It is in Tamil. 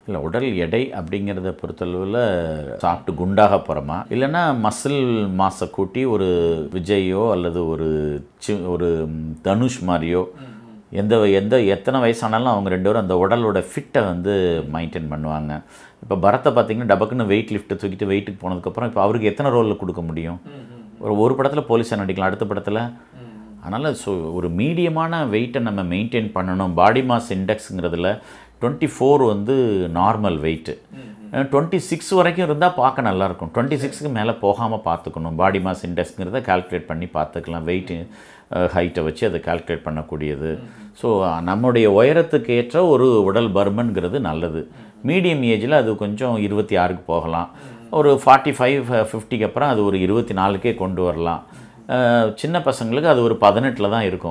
இல்லை உடல் எடை அப்படிங்கிறத பொறுத்தளவில் சாப்பிட்டு குண்டாக போகிறோமா இல்லைன்னா மசில் மாசை கூட்டி ஒரு விஜயோ அல்லது ஒரு சி ஒரு ம், தனுஷ் மாதிரியோ எந்த எந்த எத்தனை வயசானாலும் அவங்க ரெண்டு பேரும் அந்த உடலோட ஃபிட்டை வந்து மெயின்டைன் பண்ணுவாங்க இப்போ பரத்தை பார்த்தீங்கன்னா டபக்குன்னு வெயிட் லிஃப்ட்டை தூக்கிட்டு வெயிட்டுக்கு போனதுக்கப்புறம் இப்போ அவருக்கு எத்தனை ரோலில் கொடுக்க முடியும் ஒரு ஒரு படத்தில் போலீஸாக நடிக்கலாம் அடுத்த படத்தில் அதனால் ஸோ ஒரு மீடியமான வெயிட்டை நம்ம மெயின்டைன் பண்ணணும் பாடி மாஸ் இண்டெக்ஸுங்கிறதுல டுவெண்ட்டி ஃபோர் வந்து நார்மல் வெயிட்டு டுவெண்ட்டி சிக்ஸ் வரைக்கும் இருந்தால் பார்க்க நல்லாயிருக்கும் டுவெண்ட்டி சிக்ஸ்க்கு மேலே போகாமல் பார்த்துக்கணும் பாடி மாஸ் இண்டெக்ஸுங்கிறத கால்குலேட் பண்ணி பார்த்துக்கலாம் வெயிட்டு ஹைட்டை வச்சு அதை கால்குலேட் பண்ணக்கூடியது ஸோ நம்முடைய உயரத்துக்கு ஏற்ற ஒரு உடல் பருமன்கிறது நல்லது மீடியம் ஏஜில் அது கொஞ்சம் இருபத்தி ஆறுக்கு போகலாம் ஒரு ஃபார்ட்டி ஃபைவ் ஃபிஃப்டிக்கு அப்புறம் அது ஒரு இருபத்தி நாலுக்கே கொண்டு வரலாம் அஹ் சின்ன பசங்களுக்கு அது ஒரு பதினெட்டில் தான் இருக்கும்